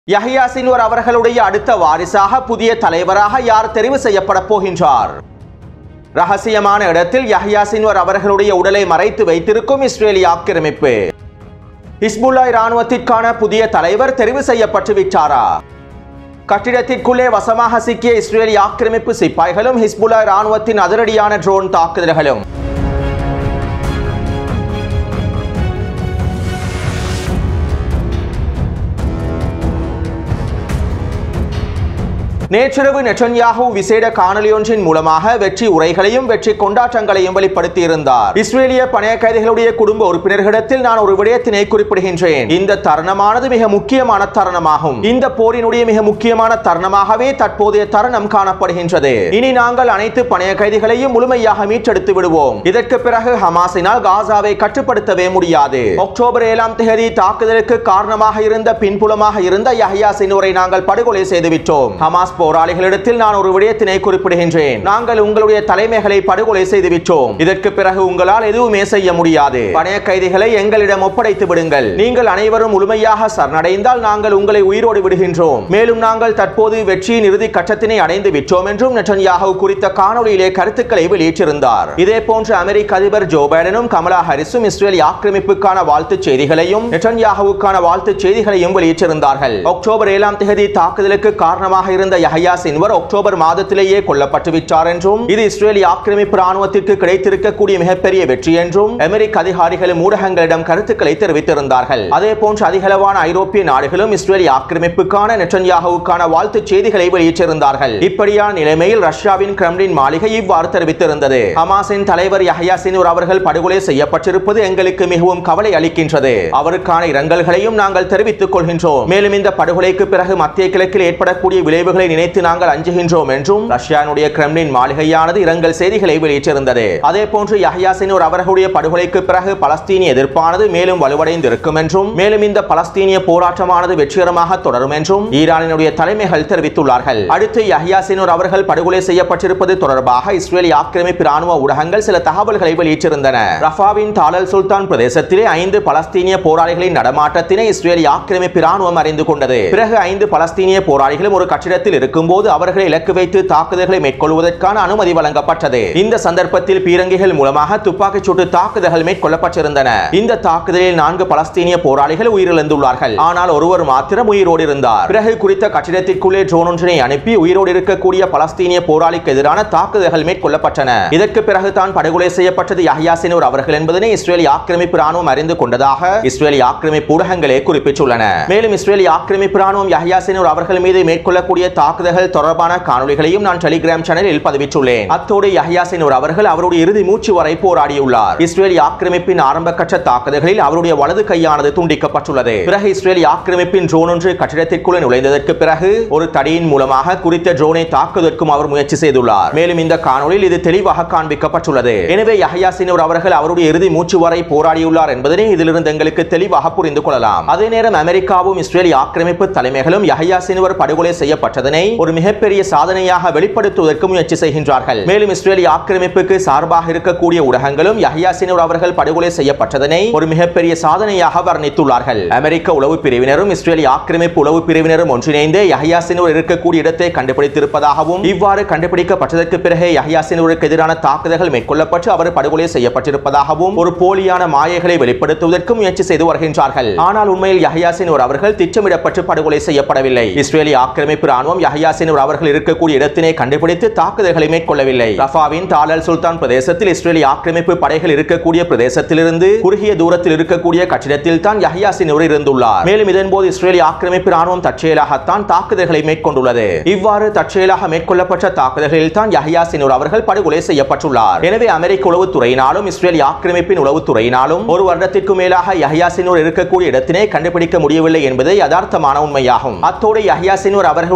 Yahya Sinwar அவர்களுடைய அடுத்த வாரிசாக புதிய தலைவராக யார் தெரிவு செய்யப்பட போகின்றார் ரகசியமான இடத்தில் யஹ்யா சின்வர் அவர்களுடைய உடலை மறைத்து வைத்திருக்கும் இஸ்ரேலிய ஆக்கிரமிப்பு ஹிஸ்புல்லா இராணுவத்திற்கான புதிய தலைவர் தெரிவு செய்யப்பட்டு விட்டாரா கட்டிடத்திற்குள்ளே வசமாக சிக்கிய இஸ்ரேலிய ஆக்கிரமிப்பு சிப்பாய்களும் ஹிஸ்புல்லா இராணுவத்தின் அதிரடியான ட்ரோன் தாக்குதல்களும் நேற்றிரவு நெட்டன்யாஹூ விசேட காணொலியொன்றின் மூலமாக வெற்றி உரைகளையும் வெற்றி கொண்டாட்டங்களையும் வெளிப்படுத்தியிருந்தார் இஸ்ரேலிய பணைய கைதிகளுடைய குடும்ப உறுப்பினர்களிடத்தில் நான் ஒரு விடயத்தினை குறிப்பிடுகின்றேன் இந்த தருணமானது மிக முக்கியமான தருணமாகும் இந்த போரினுடைய மிக முக்கியமான தருணமாகவே தற்போதைய தருணம் காணப்படுகின்றது இனி நாங்கள் அனைத்து பணைய கைதிகளையும் முழுமையாக மீட்டெடுத்து விடுவோம் இதற்கு பிறகு ஹமாஸினால் காசாவை கட்டுப்படுத்தவே முடியாது அக்டோபர் ஏழாம் தேதி தாக்குதலுக்கு காரணமாக இருந்த பின்புலமாக இருந்த யஹ்யா சினூரை நாங்கள் படுகொலை செய்துவிட்டோம் ஹமாஸ் போராளிகளிடத்தில் நான் ஒரு விடயத்தினை குறிப்பிடுகின்றேன் நாங்கள் உங்களுடைய தலைமைகளை படுகொலை செய்துவிட்டோம் இதற்கு பிறகு உங்களால் எதுவுமே செய்ய முடியாது பணைய கைதிகளை எங்களிடம் ஒப்படைத்து விடுங்கள் நீங்கள் அனைவரும் முழுமையாக சரணடைந்தால் நாங்கள் உங்களை உயிரோடு விடுகின்றோம் மேலும் நாங்கள் தற்போது வெற்றியின் இறுதி கட்டத்தினை அடைந்து விட்டோம் என்றும் நெட்டன்யாஹு குறித்த காணொலியிலே கருத்துக்களை வெளியிட்டிருந்தார் இதே போன்று அமெரிக்க அதிபர் ஜோ பைடனும் கமலா ஹாரிஸும் இஸ்ரேல் ஆக்கிரமிப்புக்கான வாழ்த்துச் செய்திகளையும் நெட்டன்யாஹுவுக்கான வாழ்த்துச் செய்திகளையும் வெளியிட்டிருந்தார்கள் அக்டோபர் ஏழாம் தேதி தாக்குதலுக்கு காரணமாக இருந்த யஹ்யா சின்வர் அக்டோபர் மாதத்திலேயே கொல்லப்பட்டு விட்டார் என்றும் இது இஸ்ரேலிய ஆக்கிரமிப்பு ராணுவத்திற்கு கிடைத்திருக்கக்கூடிய மிகப்பெரிய வெற்றி என்றும் அமெரிக்க அதிகாரிகளும் ஊடகங்களிடம் கருத்துக்களை தெரிவித்திருந்தார்கள் அதே போன்று அதிகளவான ஐரோப்பிய நாடுகளும் இஸ்ரேலிய ஆக்கிரமிப்புக்கான நெட்டன்யாகுவுக்கான வாழ்த்துச் செய்திகளை வெளியிட்டிருந்தார்கள் இப்படியான நிலைமையில் ரஷ்யாவின் கிரெம்லின் மாளிகை இவ்வாறு தெரிவித்திருந்தது ஹமாஸின் தலைவர் யஹ்யா சின்வர் அவர்கள் படுகொலை செய்யப்பட்டிருப்பது எங்களுக்கு மிகவும் கவலை அளிக்கின்றது அவருக்கான இரங்கல்களையும் நாங்கள் தெரிவித்துக் கொள்கின்றோம் மேலும் இந்த படுகொலைக்கு பிறகு மத்திய கிழக்கில் ஏற்படக்கூடிய விளைவுகளை நினைத்து நாங்கள் அஞ்சுகின்றோம் என்றும் ரஷ்யானுடைய கிரெம்லின் மாளிகையானது இரங்கல் செய்திகளை வெளியிட்டிருந்தது அதே போன்று யஹ்யா சினூர் அவர்களுடைய படுகொலைக்கு பிறகு பலஸ்தீனிய எதிர்ப்பானது மேலும் வலுவடைந்திருக்கும் என்றும் மேலும் இந்த பலஸ்தீனிய போராட்டமானது வெற்றிகரமாக தொடரும் என்றும் ஈரானினுடைய தலைமைகள் தெரிவித்துள்ளார்கள் அடுத்து யஹ்யா சினூர் அவர்கள் படுகொலை செய்யப்பட்டிருப்பது தொடர்பாக இஸ்ரேலிய ஆக்கிரமிப்பு ராணுவ ஊடகங்கள் சில தகவல்களை வெளியிட்டிருந்தன ரஃபாவின் தாலல் சுல்தான் பிரதேசத்திலே ஐந்து பலஸ்தீனிய போராளிகளின் நடமாட்டத்தினை இஸ்ரேலிய ஆக்கிரமிப்பு ராணுவம் அறிந்து கொண்டது பிறகு ஐந்து பலஸ்தீனிய போராளிகளும் ஒரு கட்டிடத்தில் இருக்கும்போது அவர்களை இலக்கு வைத்து தாக்குதல்களை மேற்கொள்வதற்கான அனுமதி வழங்கப்பட்டது இந்த சந்தர்ப்பத்தில் பீரங்கிகள் மூலமாக துப்பாக்கிச் சூட்டு தாக்குதல்கள் மேற்கொள்ளப்பட்டிருந்தன இந்த தாக்குதலில் நான்கு பலஸ்தீனிய போராளிகள் உயிரிழந்துள்ளார்கள் ஆனால் ஒருவர் மாத்திரம் உயிரோடு இருந்தார் பிறகு குறித்த கட்டிடத்திற்குள்ளே ட்ரோன் ஒன்றினை அனுப்பி உயிரோடு இருக்கக்கூடிய பலஸ்தீனிய போராளிக்கு எதிரான தாக்குதல்கள் மேற்கொள்ளப்பட்டன இதற்கு பிறகு தான் படுகொலை செய்யப்பட்டது யஹ்யா சினூர் அவர்கள் என்பதனை இஸ்ரேலிய ஆக்கிரமிப்பு ராணுவம் அறிந்து கொண்டதாக இஸ்ரேலிய ஆக்கிரமிப்பு ஊடகங்களே குறிப்பிட்டுள்ளன மேலும் இஸ்ரேலிய ஆக்கிரமிப்பு ராணுவம் யஹ்யா சினூர் அவர்கள் மீது மேற்கொள்ளக்கூடிய தாக்குதல்கள் தொடர்பான காணொளிகளையும் நான் டெலிகிராம் சேனலில் பதிவிட்டுள்ளேன் அத்தோடு யஹ்யா சினூர் அவர்கள் அவருடைய இறுதி மூச்சு வரை போராடியுள்ளார் இஸ்ரேலிய ஆக்கிரமிப்பின் ஆரம்ப கட்ட தாக்குதல்களில் அவருடைய வலது கையானது துண்டிக்கப்பட்டுள்ளது பிறகு இஸ்ரேலிய ஆக்கிரமிப்பின் ட்ரோன் ஒன்று கட்டிடத்திற்குள் நுழைந்ததற்கு பிறகு ஒரு தடியின் மூலமாக குறித்த ட்ரோனை தாக்குவதற்கும் அவர் முயற்சி செய்துள்ளார் மேலும் இந்த காணொளியில் இது தெளிவாக காண்பிக்கப்பட்டுள்ளது எனவே யஹ்யா சினூர் அவர்கள் அவருடைய இறுதி மூச்சு வரை போராடியுள்ளார் என்பதனை இதிலிருந்து எங்களுக்கு தெளிவாக புரிந்து கொள்ளலாம் அதே நேரம் அமெரிக்காவும் இஸ்ரேலிய ஆக்கிரமிப்பு தலைமைகளும் யஹ்யா சினுவர் படுகொலை செய்யப்பட்டதனை ஒரு மிகப்பெரிய சாதனையாக வெளிப்படுத்துவதற்கு முயற்சி செய்கின்றார்கள் மேலும் இஸ்ரேலிய ஆக்கிரமிப்புக்கு சார்பாக இருக்கக்கூடிய ஊடகங்களும் யஹ்யா சினுவர் அவர்கள் படுகொலை செய்யப்பட்டதனை ஒரு மிகப்பெரிய சாதனையாக வர்ணித்துள்ளார்கள் அமெரிக்க உளவு பிரிவினரும் இஸ்ரேலிய ஆக்கிரமிப்பு உளவு பிரிவினரும் ஒன்றிணைந்து யஹ்யா சினுவர் இருக்கக்கூடிய இடத்தை கண்டுபிடித்திருப்பதாகவும் இவ்வாறு கண்டுபிடிக்கப்பட்டதற்கு பிறகு யஹ்யா சினுவருக்கு எதிரான தாக்குதல்கள் மேற்கொள்ளப்பட்டு அவர் படுகொலை செய்யப்பட்டிருப்பதாகவும் ஒரு போலியான மாயைகளை வெளிப்படுத்துவதற்கு முயற்சி செய்து வருகின்றார்கள் ஆனால் உண்மையில் யஹ்யா சினுவர் அவர்கள் திட்டமிடப்பட்டு படுகொலை செய்யப்படவில்லை இஸ்ரேலிய ஆக்கிரமிப்பு ராணுவம் யஹ்யா சினுவர் அவர்கள் இருக்கக்கூடிய இடத்தினை கண்டுபிடித்து தாக்குதல்களை மேற்கொள்ளவில்லை ரஃபாவின் தாலல் சுல்தான் பிரதேசத்தில் இஸ்ரேலிய ஆக்கிரமிப்பு படைகள் இருக்கக்கூடிய பிரதேசத்திலிருந்து குறுகிய தூரத்தில் இருக்கக்கூடிய கட்டிடத்தில் தான் யஹ்யா சினுவர் இருந்துள்ளார் மேலும் இதன்போது இஸ்ரேலிய ஆக்கிரமிப்பு ராணுவம் தற்செயலாகத்தான் தாக்குதல்களை மேற்கொண்டுள்ளது இவ்வாறு தற்செயலாக மேற்கொள்ளப்பட்ட தாக்குதல்களில் தான் யஹ்யா சினுர் அவர்கள் படுகொலை செய்யப்பட்டுள்ளார் எனவே அமெரிக்க உளவுத்துறையினாலும் இஸ்ரேலிய ஆக்கிரமிப்பின் உளவுத்துறையினாலும் ஒரு வருடத்திற்கு மேலாக யஹ்யா சினுர் இருக்கக்கூடிய இடத்தினை கண்டுபிடிக்க முடியவில்லை என்பது யதார்த்தமான உண்மையாகும் அத்தோடு யஹ்யா சினுர் அவர்களுடைய படுகொலை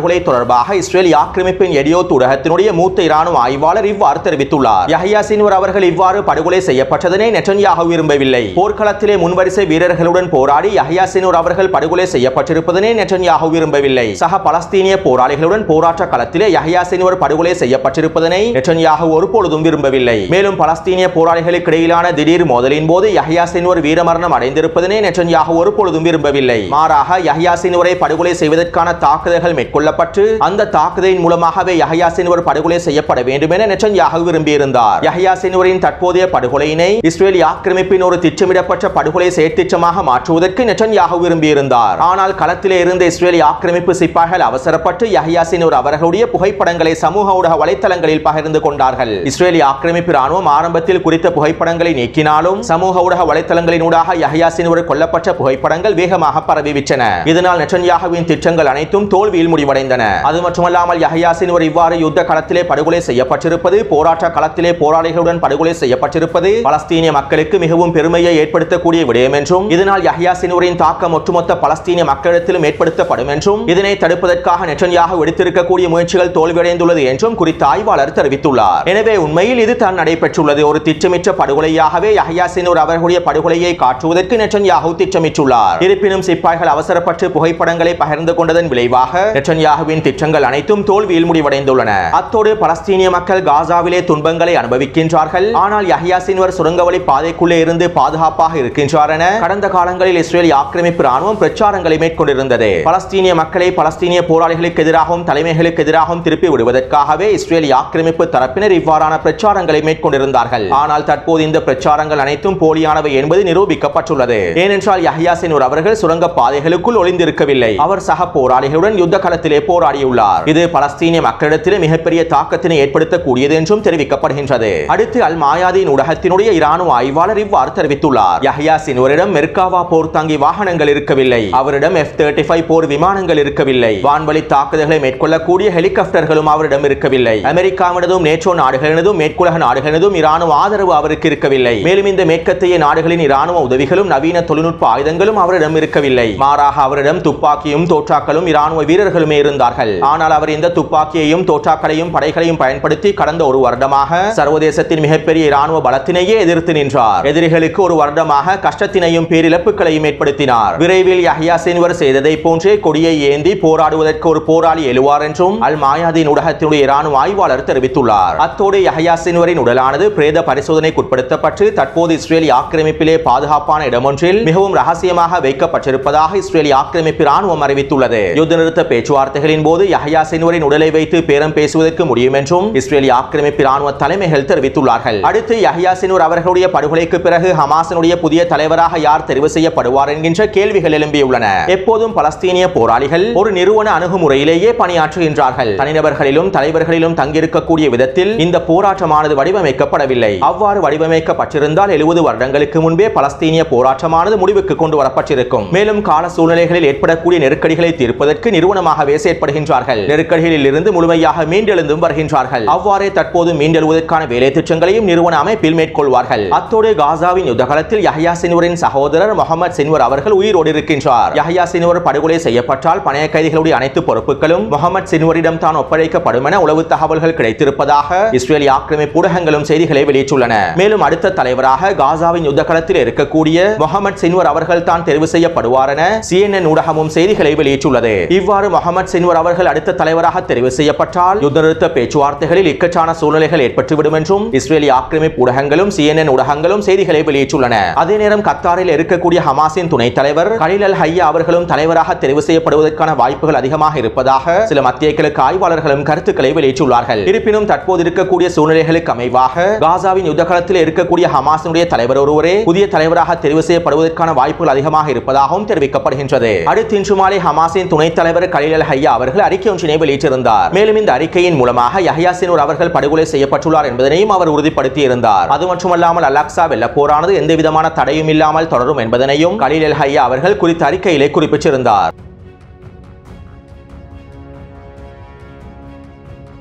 படுகொலை தொடர்பாக இஸ்ரேல் ஆக்கிரமிப்பின் எடியோத் ஊடகத்தினுடைய மூத்த இராணுவ ஆய்வாளர் இவ்வாறு தெரிவித்துள்ளார் யஹ்யா சின்வர் அவர்கள் இவ்வாறு படுகொலை செய்யப்பட்டதனை நெட்டன்யாகு விரும்பவில்லை போர்க்களத்திலே முன்வரிசை வீரர்களுடன் போராடி யஹ்யா சின்வர் அவர்கள் படுகொலை செய்யப்பட்டிருப்பதனை நெட்டன்யாகு விரும்பவில்லை சக பலஸ்தீனிய போராளிகளுடன் போராட்ட களத்திலே யஹ்யா சின்வர் படுகொலை செய்யப்பட்டிருப்பதனை நெட்டன்யாகு ஒருபொழுதும் விரும்பவில்லை மேலும் பலஸ்தீனிய போராளிகளுக்கு இடையிலான திடீர் மோதலின் போது யஹ்யா சின்வர் வீரமரணம் அடைந்திருப்பதனை நெட்டன்யாகு ஒருபொழுதும் விரும்பவில்லை மாறாக யஹ்யா சின்வரை படுகொலை செய்வதற்கான தாக்குதல்கள் மேற்கொள்ளப்பட்டு அந்த தாக்குதலின் மூலமாகவே யஹ்யா சின்வர் படுகொலை செய்யப்பட வேண்டும் என நெட்டன்யாகு விரும்பியிருந்தார் யஹ்யா சின்வரின் தற்போதைய படுகொலையினை இஸ்ரேல் ஆக்கிரமிப்பின் ஒரு திட்டமிடப்பட்ட படுகொலை செயற்திட்டமாக மாற்றுவதற்கு நெட்டன்யாகு விரும்பியிருந்தார் ஆனால் களத்திலே இருந்த இஸ்ரேல் ஆக்கிரமிப்பு சிப்பாய்கள் அவசரப்பட்டு யஹ்யா சின்வர் அவர்களுடைய புகைப்படங்களை சமூக ஊடக வலைத்தளங்களில் பகிர்ந்து கொண்டார்கள் இஸ்ரேலிய ஆக்கிரமிப்பு ராணுவம் ஆரம்பத்தில் குறித்த புகைப்படங்களை நீக்கினாலும் சமூக ஊடக வலைத்தளங்களினூடாக யஹ்யா சின்வர் கொல்லப்பட்ட புகைப்படங்கள் வேகமாக பரவிவிட்டன இதனால் நெட்டன்யாகுவின் திட்டங்கள் அனைத்தும் தோல்வியில் முடிவடைந்தன அது மட்டுமல்லாமல் யஹ்யா சின்வர் இவ்வாறு யுத்த களத்திலே படுகொலை செய்யப்பட்டிருப்பது போராட்ட களத்திலே போராளிகளுடன் படுகொலை செய்யப்பட்டிருப்பது பலஸ்தீனிய மக்களுக்கு மிகவும் பெருமையை ஏற்படுத்தக்கூடிய விடயம் என்றும் இதனால் யஹ்யா சின்வரின் தாக்கம் ஒட்டுமொத்த பலஸ்தீனிய மக்களிடத்திலும் ஏற்படுத்தப்படும் என்றும் இதனை தடுப்பதற்காக நெட்டன்யாகு எடுத்திருக்கக்கூடிய முயற்சிகள் தோல்வியடைந்துள்ளது என்றும் குறித்த ஆய்வாளர் தெரிவித்துள்ளார் எனவே உண்மையில் இது தான் நடைபெற்றுள்ளது ஒரு திட்டமிட்ட படுகொலையாகவே யஹ்யா சின்வர் அவர்களுடைய படுகொலையை காட்டுவதற்கு நெட்டன்யாகு திட்டமிட்டுள்ளார் இருப்பினும் சிப்பாய்கள் அவசரப்பட்டு புகைப்படங்களை பகிர்ந்து கொண்டதன் விளைவாக நெட்டன்யாகுவின் திட்டங்கள் அனைத்தும் தோல்வியில் முடிவடைந்துள்ளன அத்தோடு பலஸ்தீனிய மக்கள் காசாவிலே துன்பங்களை அனுபவிக்கின்றார்கள் ஆனால் யஹ்யா சின்வர் சுரங்கவழி பாதைக்குள்ளே இருந்து பாதுகாப்பாக இருக்கின்றார் என கடந்த காலங்களில் இஸ்ரேல் ஆக்கிரமிப்பு ராணுவம் பிரச்சாரங்களை மேற்கொண்டிருந்தது பலஸ்தீனிய மக்களை பலஸ்தீனிய போராளிகளுக்கு எதிராகவும் தலைமைகளுக்கு எதிராகவும் திருப்பி விடுவதற்காகவே இஸ்ரேல் ஆக்கிரமிப்பு தரப்பினர் இவ்வாறான பிரச்சாரங்களை மேற்கொண்டிருந்தார்கள் ஆனால் தற்போது இந்த பிரச்சாரங்கள் அனைத்தும் போலியானவை என்பது நிரூபிக்கப்பட்டுள்ளது ஏனென்றால் யஹ்யா சின்வர் அவர்கள் சுரங்க பாதைகளுக்குள் ஒளிந்திருக்கவில்லை அவர் சக போராளிகளுடன் யுத்த களத்திலே போராடியுள்ளார் இது பலஸ்தீனிய மக்களிடத்திலே மிகப்பெரிய தாக்கத்தினை ஏற்படுத்தக்கூடியது என்றும் தெரிவிக்கப்படுகின்றது அடுத்து அல் மாயாதீன் ஊடகத்தினுடைய இராணுவ ஆய்வாளர் இவ்வாறு தெரிவித்துள்ளார் யஹ்யா சின்வரிடம் மெர்காவா போர் தாங்கி வாகனங்கள் இருக்கவில்லை அவரிடம் எஃப் தேர்ட்டி ஃபைவ் போர் விமானங்கள் இருக்கவில்லை வான்வழி தாக்குதல்களை மேற்கொள்ளக்கூடிய ஹெலிகாப்டர்களும் அவரிடம் இருக்கவில்லை அமெரிக்காவினதும் நேற்றோ நாடுகளினதும் மேற்குலக நாடுகளினதும் இராணுவ ஆதரவு அவருக்கு இருக்கவில்லை மேலும் இந்த மேற்கத்திய நாடுகளின் இராணுவ உதவிகளும் நவீன தொழில்நுட்ப ஆயுதங்களும் அவரிடம் இருக்கவில்லை மாறாக அவரிடம் துப்பாக்கியும் தோற்றாக்களும் இராணுவ வீரர்களுமே இருந்தார்கள் ஆனால் அவர் இந்த துப்பாக்கியையும் தோற்றாக்களையும் படைகளையும் பயன்படுத்தி கடந்த ஒரு வருடமாக சர்வதேசத்தின் மிகப்பெரிய இராணுவ பலத்தினையே எதிர்த்து நின்றார் எதிரிகளுக்கு ஒரு வருடமாக கஷ்டத்தினையும் பேரிழப்புகளையும் ஏற்படுத்தினார் விரைவில் யஹ்யா சின்வர் செய்ததை போன்றே கொடியை ஏந்தி போராடுவதற்கு ஒரு போராளி எழுவார் என்றும் அல் மாயாதீன் ஊடகத்தினுடைய இராணுவ ஆய்வாளர் தெரிவித்துள்ளார் அத்தோடு யஹ்யா சின்வரின் உடலானது பிரேத பரிசோதனைக்குட்படுத்தப்பட்டு தற்போது இஸ்ரேலி ஆக்கிரமிப்பிலே பாதுகாப்பான இடமொன்றில் மிகவும் ரகசியமாக வைக்கப்பட்டிருப்பதாக இஸ்ரேலி ஆக்கிரமிப்பு ராணுவம் அறிவித்துள்ளது யுத்த நிறுத்த பேச்சுவார்த்தைகளின் போது யஹ்யா சின்வரின் உடலை வைத்து பேரம் பேசுவதற்கு முடியும் என்றும் இஸ்ரேலி ஆக்கிரமிப்பு ராணுவ தலைமைகள் தெரிவித்துள்ளார்கள் அடுத்து யஹ்யா சின்வர் அவர்களுடைய படுகொலைக்கு பிறகு ஹமாஸினுடைய புதிய தலைவராக யார் தெரிவு செய்யப்படுவார் என்கின்ற கேள்விகள் எழும்பியுள்ளன எப்போதும் பலஸ்தீனிய போராளிகள் ஒரு நிறுவன அணுகுமுறையிலேயே பணியாற்றுகின்றார்கள் தனிநபர்களிலும் தலைவர்களிலும் தங்கியிருக்கக்கூடிய விதத்தில் இந்த போராட்டமானது வடிவமைக்கப்படவில்லை அவ்வாறு வடிவமைக்கப்பட்டிருந்தால் எழுபது வருடங்களுக்கு முன்பே பலஸ்தீனிய போராட்டமானது முடிவுக்கு கொண்டு வரப்பட்டிருக்கும் மேலும் கால சூழ்நிலைகளில் ஏற்படக்கூடிய நெருக்கடிகளை தீர்ப்பதற்கு நிறுவனமாகவே செயற்படுகின்றார்கள் நெருக்கடிகளில் இருந்து முழுமையாக மீண்டெழுந்தும் வருகின்றார்கள் அவ்வாறே தற்போது மீண்டெழுவதற்கான வேலை திட்டங்களையும் நிறுவன அமைப்பில் மேற்கொள்வார்கள் அத்தோடு காசாவின் யுத்தகலத்தில் யஹ்யா சின்வரின் சகோதரர் முகமது சின்வர் அவர்கள் உயிரோடு இருக்கின்றார் யஹ்யா சின்வர் படுகொலை செய்யப்பட்டால் பணைய கைதிகளுடைய அனைத்து பொறுப்புகளும் முகமது சின்வரிடம் தான் ஒப்படைக்கப்படும் என உளவு தகவல்கள் கிடைத்திருப்பதாக இஸ்ரேலி ஆக்கிரமிப்பு ஊடகங்களும் செய்திகளை வெளியிட்டுள்ளன மேலும் அடுத்த தலைவராக காசாவின் யுத்தகலத்தில் இருக்கக்கூடிய முகமது சின்வர் அவர்கள் தான் தெரிவு செய்யப்படுவார் என சிஎன்என் ஊடகமும் செய்திகளை வெளியிட்டுள்ளது இவ்வாறு முகமது சின்வர் அவர்கள் அடுத்த தலைவராக தெரிவு செய்யப்பட்டால் யுத்த நிறுத்த பேச்சுவார்த்தைகளில் இக்கட்டான சூழ்நிலைகள் ஏற்பட்டுவிடும் என்றும் இஸ்ரேலி ஆக்கிரமிப்பு ஊடகங்களும் சிஎன்என் ஊடகங்களும் செய்திகளை வெளியிட்டுள்ளன அதே நேரம் கத்தாரில் இருக்கக்கூடிய ஹமாஸின் துணைத் தலைவர் கலில் அல் ஹையா அவர்களும் தலைவராக தெரிவு செய்யப்படுவதற்கான வாய்ப்புகள் அதிகமாக இருப்பதாக சில மத்திய கிழக்கு ஆய்வாளர்களும் கருத்துக்களை வெளியிட்டுள்ளார்கள் இருப்பினும் தற்போது இருக்கக்கூடிய சூழ்நிலைகளுக்கு அமைவாக காசாவின் யுத்தகலத்தில் இருக்கக்கூடிய ஹமாஸினுடைய தலைவர் ஒருவரே புதிய தலைவராக தெரிவு செய்யப்படுவதற்கான வாய்ப்புகள் அதிகமாக இருப்பதாகவும் தெரிவிக்கப்படுகின்றது அடுத்து இன்று மாலை ஹமாஸின் துணைத் தலைவர் கலில் அல் ஹையா அவர்கள் அறிக்கை ஒன்றினை வெளியிட்டிருந்தார் மேலும் இந்த அறிக்கையின் மூலமாக யஹ்யா சினூர் அவர்கள் படுகொலை செய்யப்பட்டுள்ளார் என்பதனையும் அவர் உறுதிப்படுத்தி இருந்தார் அது மட்டுமல்லாமல் அலாக்சா வெள்ள போரானது எந்த விதமான தடையும் இல்லாமல் தொடரும் என்பதனையும் கலில் அல் ஹையா அவர்கள் குறித்த அறிக்கையிலே குறிப்பிட்டிருந்தார்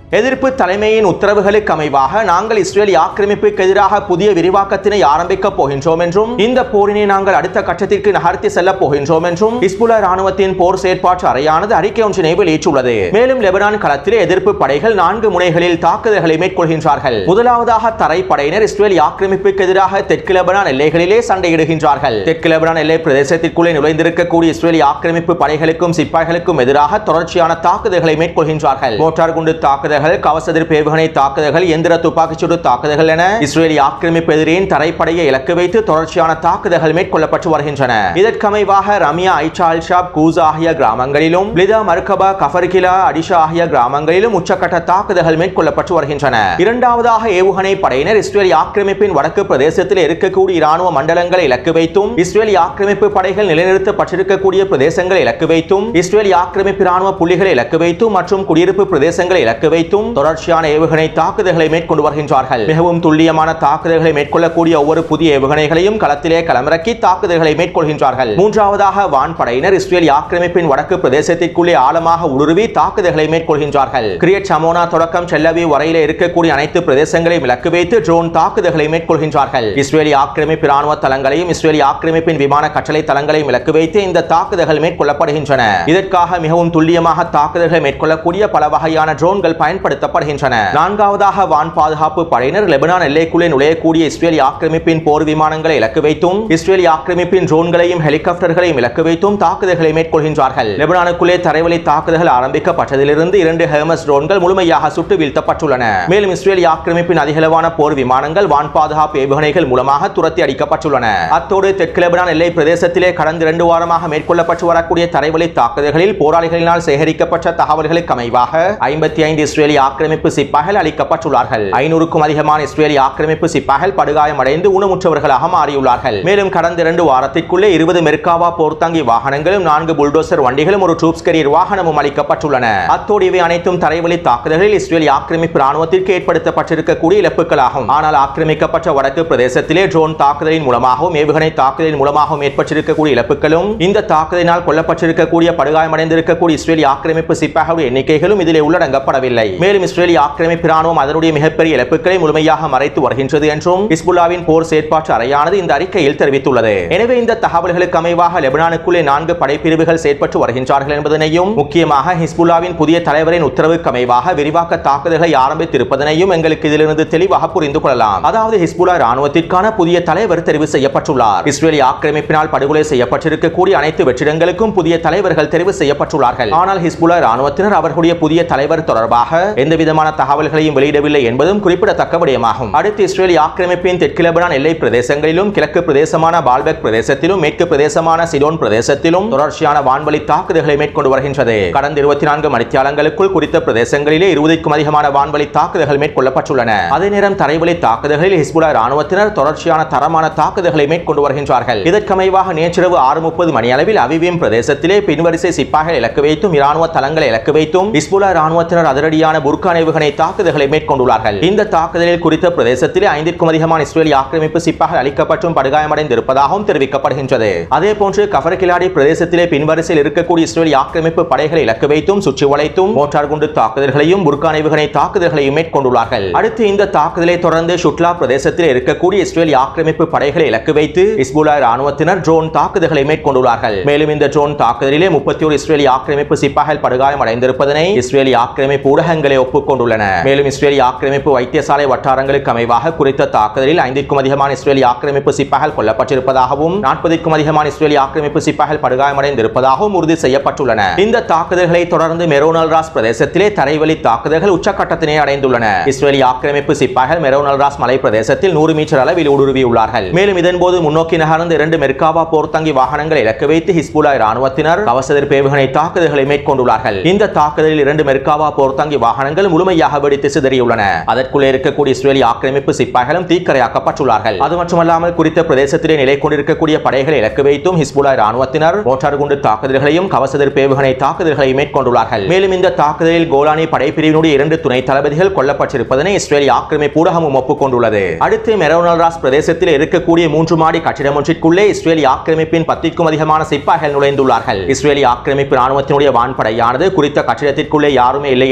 எதிர்ப்பு தலைமையின் உத்தரவுகளுக்கு அமைவாக நாங்கள் இஸ்ரேலிய ஆக்கிரமிப்புக்கு எதிராக புதிய விரிவாக்கத்தினை ஆரம்பிக்கப் போகின்றோம் என்றும் இந்த போரினை நாங்கள் அடுத்த கட்டத்திற்கு நகர்த்தி செல்லப் போகின்றோம் என்றும் இஸ்புல்லா ராணுவத்தின் போர் செயற்பாட்டு அறையானது அறிக்கை ஒன்றினை வெளியிட்டுள்ளது மேலும் லெபனான் களத்திலே எதிர்ப்பு படைகள் நான்கு முனைகளில் தாக்குதல்களை மேற்கொள்கின்றார்கள் முதலாவதாக தரைப்படையினர் இஸ்ரேலிய ஆக்கிரமிப்புக்கு எதிராக தெற்கு லெபனான் எல்லைகளிலே சண்டையிடுகின்றார்கள் தெற்கு லெபனான் எல்லை பிரதேசத்திற்குள்ளே நுழைந்திருக்கக்கூடிய இஸ்ரேலிய ஆக்கிரமிப்பு படைகளுக்கும் சிப்பாய்களுக்கும் எதிராக தொடர்ச்சியான தாக்குதல்களை மேற்கொள்கின்றார்கள் மோட்டார் குண்டு தாக்குதல்கள் கவசதிர் பேவுகணை தாக்குதல்கள் எந்திர துப்பாக்கிச்சூடு தாக்குதல்கள் என இஸ்ரேலிய ஆக்கிரமிப்பு எதிரியின் தரைப்படையை இலக்கு வைத்து தொடர்ச்சியான தாக்குதல்கள் மேற்கொள்ளப்பட்டு வருகின்றன இதற்கமைவாக ரம்யா ஐச்சா அல்ஷாப் கூஸ் ஆகிய கிராமங்களிலும் லிதா மர்கபா கஃபர்கிலா அடிஷா ஆகிய கிராமங்களிலும் உச்சக்கட்ட தாக்குதல்கள் மேற்கொள்ளப்பட்டு வருகின்றன இரண்டாவதாக ஏவுகணை படையினர் இஸ்ரேலிய ஆக்கிரமிப்பின் வடக்கு பிரதேசத்தில் இருக்கக்கூடிய இராணுவ மண்டலங்களை இலக்கு வைத்தும் இஸ்ரேலிய ஆக்கிரமிப்பு படைகள் நிலைநிறுத்தப்பட்டிருக்கக்கூடிய பிரதேசங்களை இலக்கு வைத்தும் இஸ்ரேலிய ஆக்கிரமிப்பு இராணுவ புள்ளிகளை இலக்கு வைத்தும் மற்றும் குடியிருப்பு பிரதேசங்களை இலக்கு வைத்தும் தொடர்ச்சியான ஏவுகணை தாக்குதல்களை மேற்கொண்டு வருகின்றார்கள் மிகவும் துல்லியமான தாக்குதல்களை மேற்கொள்ளக்கூடிய ஒவ்வொரு புதிய ஏவுகணைகளையும் களத்திலே களமிறக்கி தாக்குதல்களை மேற்கொள்கின்றார்கள் மூன்றாவதாக வான்படையினர் இஸ்ரேலிய ஆக்கிரமிப்பின் வடக்கு பிரதேசத்திற்குள்ளே ஆழமாக ஊடுருவி தாக்குதல்களை மேற்கொள்கின்றார்கள் கிரியட் சமோனா தொடக்கம் செல்லவி வரையிலே இருக்கக்கூடிய அனைத்து பிரதேசங்களையும் இலக்கு வைத்து ட்ரோன் தாக்குதல்களை மேற்கொள்கின்றார்கள் இஸ்ரேலிய ஆக்கிரமிப்பு ராணுவ தளங்களையும் இஸ்ரேலிய ஆக்கிரமிப்பின் விமான கட்டளை தளங்களையும் இலக்கு வைத்து இந்த தாக்குதல்கள் மேற்கொள்ளப்படுகின்றன இதற்காக மிகவும் துல்லியமாக தாக்குதல்களை மேற்கொள்ளக்கூடிய பல வகையான ட்ரோன்கள் பயன்படுத்தப்படுகின்றன நான்காவதாக வான் பாதுகாப்பு படையினர் லெபனான் எல்லைக்குள்ளே நுழையக்கூடிய இஸ்ரேலிய ஆக்கிரமிப்பின் போர் விமானங்களை இலக்கு வைத்தும் இஸ்ரேலிய ஆக்கிரமிப்பின் ட்ரோன்களையும் ஹெலிகாப்டர்களையும் இலக்கு வைத்தும் தாக்குதல்களை மேற்கொள்கின்றார்கள் லெபனானுக்குள்ளே தரைவழி தாக்குதல்கள் ஆரம்பிக்கப்பட்டதிலிருந்து இரண்டு ஹெர்மஸ் ட்ரோன்கள் முழுமையாக சுட்டு வீழ்த்தப்பட்டுள்ளன மேலும் இஸ்ரேலிய ஆக்கிரமிப்பின் அதிகளவான போர் விமானங்கள் வான் பாதுகாப்பு ஏவுகணைகள் மூலமாக துரத்தி அடிக்கப்பட்டுள்ளன அத்தோடு தெற்கு லெபனான் எல்லை பிரதேசத்திலே கடந்த இரண்டு வாரமாக மேற்கொள்ளப்பட்டு வரக்கூடிய தரைவழி தாக்குதல்களில் போராளிகளினால் சேகரிக்கப்பட்ட தகவல்களுக்கு அமைவாக ஐம்பத்தி ஐந்து இஸ்ரேலிய ஆக்கிரமிப்பு சிப்பாய்கள் அளிக்கப்பட்டுள்ளார்கள் ஐநூறுக்கும் அதிகமான இஸ்ரேலிய ஆக்கிரமிப்பு சிப்பாய்கள் படுகாயமடைந்து ஊனமுற்றவர்களாக மாறியுள்ளார்கள் மேலும் கடந்த இரண்டு வாரத்திற்குள்ளே இருபது மெர்காவா போர்த்தாங்கி வாகனங்களும் நான்கு புல்டோசர் வண்டிகளும் ஒரு ட்ரூப்ஸ் கரியர் வாகனமும் அளிக்கப்பட்டுள்ளன அத்தோடு இவை அனைத்தும் தரைவழி தாக்குதல்களில் இஸ்ரேலிய ஆக்கிரமிப்பு ராணுவத்திற்கு ஏற்படுத்தப்பட்டிருக்கக்கூடிய இழப்புகளாகும் ஆனால் ஆக்கிரமிக்கப்பட்ட வடக்கு பிரதேசத்திலே ட்ரோன் தாக்குதலின் மூலமாகவும் ஏவுகணை தாக்குதலின் மூலமாகவும் ஏற்பட்டிருக்கக்கூடிய இழப்புகளும் இந்த தாக்குதலினால் கொல்லப்பட்டிருக்கக்கூடிய படுகாயமடைந்திருக்கக்கூடிய இஸ்ரேலிய ஆக்கிரமிப்பு சிப்பாகளுடைய எண்ணிக்கைகளும் இதிலே உள்ளடங்கப்படவில்லை மேலும் இஸ்ரேலிய ஆக்கிரமிப்பு ராணுவம் அதனுடைய மிகப்பெரிய இழப்புகளை முழுமையாக மறைத்து வருகின்றது என்றும் இஸ்புல்லாவின் போர் செயற்பாட்டு அறையானது இந்த அறிக்கையில் தெரிவித்துள்ளது எனவே இந்த தகவல்களுக்கு அமைவாக லெபனானுக்குள்ளே நான்கு படைப்பிரிவுகள் செயற்பட்டு வருகின்றார்கள் என்பதனையும் முக்கியமாக ஹிஸ்புல்லாவின் புதிய தலைவரின் உத்தரவுக்கு அமைவாக விரிவாக்க தாக்குதல்களை ஆரம்பித்திருப்பதனையும் எங்களுக்கு இதிலிருந்து தெளிவாக புரிந்து கொள்ளலாம் அதாவது ஹிஸ்புல்லா ராணுவத்திற்கான புதிய தலைவர் தெரிவு செய்யப்பட்டுள்ளார் இஸ்ரேலிய ஆக்கிரமிப்பினால் படுகொலை செய்யப்பட்டிருக்கக்கூடிய அனைத்து வெற்றிடங்களுக்கும் புதிய தலைவர்கள் தெரிவு செய்யப்பட்டுள்ளார்கள் ஆனால் ஹிஸ்புல்லா ராணுவத்தினர் அவர்களுடைய புதிய தலைவர் தொடர்பாக எந்த விதமான தகவல்களையும் வெளியிடவில்லை என்பதும் குறிப்பிடத்தக்க விடயமாகும் அடுத்து இஸ்ரேலிய ஆக்கிரமிப்பின் தெற்கு லெபனான் எல்லை பிரதேசங்களிலும் கிழக்கு பிரதேசமான பால்பெக் பிரதேசத்திலும் மேற்கு பிரதேசமான சிடோன் பிரதேசத்திலும் தொடர்ச்சியான வான்வழி தாக்குதல்களை மேற்கொண்டு வருகின்றது கடந்த இருபத்தி நான்கு மணித்தியாலங்களுக்குள் குறித்த பிரதேசங்களிலே இருபதுக்கும் அதிகமான வான்வழி தாக்குதல்கள் மேற்கொள்ளப்பட்டுள்ளன அதே நேரம் தரைவழி தாக்குதல்களில் ஹிஸ்புல்லா ராணுவத்தினர் தொடர்ச்சியான தரமான தாக்குதல்களை மேற்கொண்டு வருகின்றார்கள் இதற்கமைவாக நேற்றிரவு ஆறு முப்பது மணி அளவில் அவிவியம் பிரதேசத்திலே பின்வரிசை சிப்பாய்கள் இலக்கு வைத்தும் இராணுவ தளங்களை இலக்கு வைத்தும் ஹிஸ்புல்லா ராணுவத்தினர் அதிரடியான புர்கான் ஏவுகணை தாக்குதல்களை மேற்கொண்டுள்ளார்கள் இந்த தாக்குதலில் குறித்த பிரதேசத்திலே ஐந்திற்கும் அதிகமான இஸ்ரேலிய ஆக்கிரமிப்பு சிப்பாய்கள் அளிக்கப்பட்டும் படுகாயமடைந்திருப்பதாகவும் தெரிவிக்கப்படுகின்றது அதே போன்று கஃபர்கிலாடி பிரதேசத்திலே பின்வரிசையில் இருக்கக்கூடிய இஸ்ரேலிய ஆக்கிரமிப்பு படைகளை இலக்கு வைத்தும் சுற்றி வளைத்தும் மோட்டார் குண்டு தாக்குதல்களையும் புர்கான் ஏவுகணை தாக்குதல்களையும் மேற்கொண்டுள்ளார்கள் அடுத்து இந்த தாக்குதலை தொடர்ந்து ஷுட்லா பிரதேசத்தில் இருக்கக்கூடிய இஸ்ரேலிய ஆக்கிரமிப்பு படைகளை இலக்கு வைத்து இஸ்புல்லா ராணுவத்தினர் ட்ரோன் தாக்குதல்களை மேற்கொண்டுள்ளார்கள் மேலும் இந்த ட்ரோன் தாக்குதலிலே முப்பத்தி ஒரு இஸ்ரேலிய ஆக்கிரமிப்பு சிப்பாய்கள் படுகாயம் அடைந்திருப்பதனை இஸ்ரேலிய ஆக்கிரமிப்பு ஊடகங்களை ஒப்புக்கொண்டுள்ளன மேலும் இஸ்ரேலிய ஆக்கிரமிப்பு வைத்தியசாலை வட்டாரங்களுக்கு அமைவாக குறித்த தாக்குதலில் ஐந்திற்கும் அதிகமான இஸ்ரேலிய ஆக்கிரமிப்பு சிப்பாய்கள் கொல்லப்பட்டிருப்பதாகவும் நாற்பதுக்கும் அதிகமான இஸ்ரேலிய ஆக்கிரமிப்பு சிப்பாய்கள் படுகாயமடைந்திருப்பதாகவும் உறுதி செய்யப்பட்டுள்ளன இந்த தாக்குதல்களை தொடர்ந்து மெரோனல் ராஸ் பிரதேசத்திலே தரைவழி தாக்குதல்கள் உச்சக்கட்டத்தினை அடைந்துள்ளன இஸ்ரேலிய ஆக்கிரமிப்பு சிப்பாய்கள் மெரோனல் ராஸ் மலை பிரதேசத்தில் நூறு மீட்டர் அளவில் ஊடுருவியுள்ளார்கள் மேலும் இதன்போது முன்னோக்கி நகர்ந்து இரண்டு மெர்காவா போர்த்தங்கி வாகனங்களை இலக்கு வைத்து ஹிஸ்புல்லா ராணுவத்தினர் கவசதிர் பேவுகணை தாக்குதல்களை மேற்கொண்டுள்ளார்கள் இந்த தாக்குதலில் இரண்டு மெர்காவா போர்த்தங்கி வாகனங்கள் முழுமையாக வெடித்து சிதறியுள்ளன அதற்குள்ளே இருக்கக்கூடிய இஸ்ரேலிய ஆக்கிரமிப்பு சிப்பாய்களும் தீக்கரையாக்கப்பட்டுள்ளார்கள் அது மட்டுமல்லாமல் குறித்த பிரதேசத்திலே நிலை கொண்டிருக்கக்கூடிய படைகளை இலக்கு வைத்தும் ஹிஸ்புல்லா ராணுவத்தினர் மோட்டார் குண்டு தாக்குதல்களையும் கவசதிர் பேவுகணை தாக்குதல்களையும் மேற்கொண்டுள்ளார்கள் மேலும் இந்த தாக்குதலில் கோலானி படைப்பிரிவினுடைய இரண்டு துணை தளபதிகள் கொல்லப்பட்டிருப்பதனை இஸ்ரேலிய ஆக்கிரமிப்பு ஊடகமும் ஒப்புக்கொண்டுள்ளது அடுத்து மெரோனல் ராஸ் பிரதேசத்தில் இருக்கக்கூடிய மூன்று மாடி கட்டிடம் ஒன்றிற்குள்ளே இஸ்ரேலிய ஆக்கிரமிப்பின் பத்திற்கும் அதிகமான சிப்பாய்கள் நுழைந்துள்ளார்கள் இஸ்ரேலிய ஆக்கிரமிப்பு ராணுவத்தினுடைய வான்படையானது குறித்த கட்டிடத்திற்குள்ளே யாருமே இல்லை என்பதனை உறுதி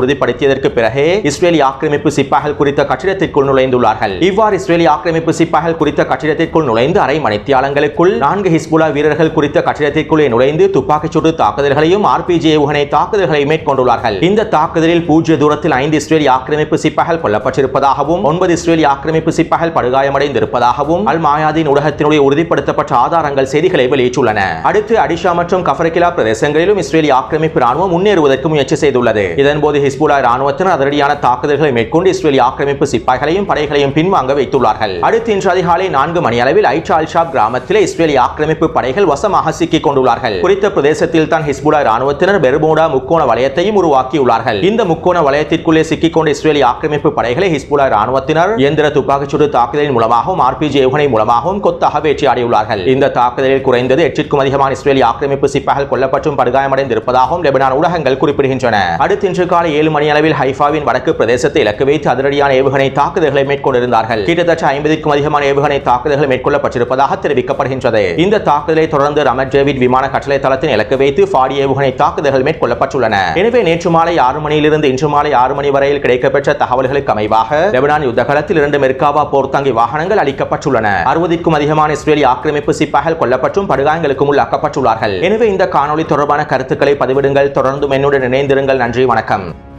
உறுதிப்படுத்தியதற்கு பிறகே இஸ்ரேலி ஆக்கிரமிப்பு சிப்பாய்கள் குறித்த கட்டிடத்திற்குள் நுழைந்துள்ளார்கள் இவ்வாறு இஸ்ரேலி ஆக்கிரமிப்பு சிப்பாய்கள் குறித்த கட்டிடத்திற்குள் நுழைந்து அரை மணித்தியாலங்களுக்குள் நான்கு ஹிஸ்புல்லா வீரர்கள் குறித்த கட்டிடத்திற்குள்ளே நுழைந்து துப்பாக்கிச் சூடு தாக்குதல்களையும் ஆர்பிஜி ஏவுகணை தாக்குதல்களை மேற்கொண்டுள்ளார்கள் இந்த தாக்குதலில் பூஜ்ய தூரத்தில் ஐந்து இஸ்ரேலி ஆக்கிரமிப்பு சிப்பாய்கள் கொல்லப்பட்டிருப்பதாகவும் ஒன்பது இஸ்ரேலி ஆக்கிரமிப்பு சிப்பாய்கள் படுகாயமடைந்திருப்பதாகவும் அல் மாயாதின் ஊடகத்தினுடைய உறுதிப்படுத்தப்பட்ட ஆதாரங்கள் செய்திகளை வெளியிட்டுள்ளன அடுத்து அடிஷா மற்றும் கஃபரகிலா பிரதேசங்களிலும் இஸ்ரேலி ஆக்கிரமிப்பு ராணுவம் முன்னேறுவதற்கு முயற்சி செய்துள்ளது இதன்போது ஹிஸ்புல்லா ராணுவத்தினர் அதிரடியான தாக்குதல்களை மேற்கொண்டு இஸ்ரேலி ஆக்கிரமிப்பு சிப்பாய்களையும் படைகளையும் பின்வாங்க வைத்துள்ளார்கள் அடுத்து இன்று அதிகாலை நான்கு மணி அளவில் ஐச்சா அல்ஷாப் கிராமத்திலே இஸ்ரேலி ஆக்கிரமிப்பு படைகள் வசமாக சிக்கிக் கொண்டுள்ளார்கள் குறித்த பிரதேசத்தில் தான் ஹிஸ்புல்லா ராணுவத்தினர் பெர்முடா முக்கோண வலயத்தையும் உருவாக்கியுள்ளார்கள் இந்த முக்கோண வலயத்திற்குள்ளே சிக்கிக் கொண்ட இஸ்ரேலி ஆக்கிரமிப்பு படைகளை ஹிஸ்புல்லா ராணுவத்தினர் இயந்திர துப்பாக்கிச்சூடு தாக்குதலின் மூலமாகவும் ஆர்பிஜி ஏவுகணை மூலமாகவும் கொத்தாக வேட்டையாடியுள்ளார்கள் இந்த தாக்குதலில் குறைந்தது எட்டிற்கும் அதிகமான இஸ்ரேலி ஆக்கிரமிப்பு சிப்பாய்கள் கொல்லப்பட்டும் படுகாயமடைந்திருப்பதாகவும் லெபனான் ஊடகங்கள் குறிப்பிடுகின்றன அடுத்து இன்று காலை ஏழு மணி அளவில் ஹைஃபாவின் வடக்கு பிரதேசத்தை இலக்கு வைத்து அதிரடியான ஏவுகணை தாக்குதல்களை மேற்கொண்டிருந்தார்கள் கிட்டத்தட்ட ஐம்பதுக்கும் அதிகமான ஏவுகணை தாக்குதல்கள் மேற்கொள்ளப்பட்டிருப்பதாக தெரிவிக்கப்படுகின்றது இந்த தாக்குதலை தொடர்ந்து ரமட் ஜேவிட் விமான கட்டளை தளத்தின் இலக்கு வைத்து ஃபாடி ஏவுகணை தாக்குதல்கள் மேற்கொள்ளப்பட்டுள்ளன எனவே நேற்று மாலை ஆறு மணியிலிருந்து இன்று மாலை ஆறு மணி வரையில் கிடைக்கப்பெற்ற தகவல்களுக்கு அமைவாக லெபனான் யுத்தகலத்தில் இரண்டு மெர்காவா போர்த்தாங்கி வாகனங்கள் அளிக்கப்பட்டுள்ளன அறுபதுக்கும் அதிகமான இஸ்ரேலி ஆக்கிரமிப்பு சிப்பாய்கள் கொல்லப்பட்டும் படுகாயங்களுக்கும் உள்ளாக்கப்பட்டுள்ளார்கள் எனவே இந்த காணொளி தொடர்பான கருத்துக்களை பதிவிடுங்கள் தொடர்ந்து என்னுடன் இணைந்திருங்கள் நன்றி வணக்கம்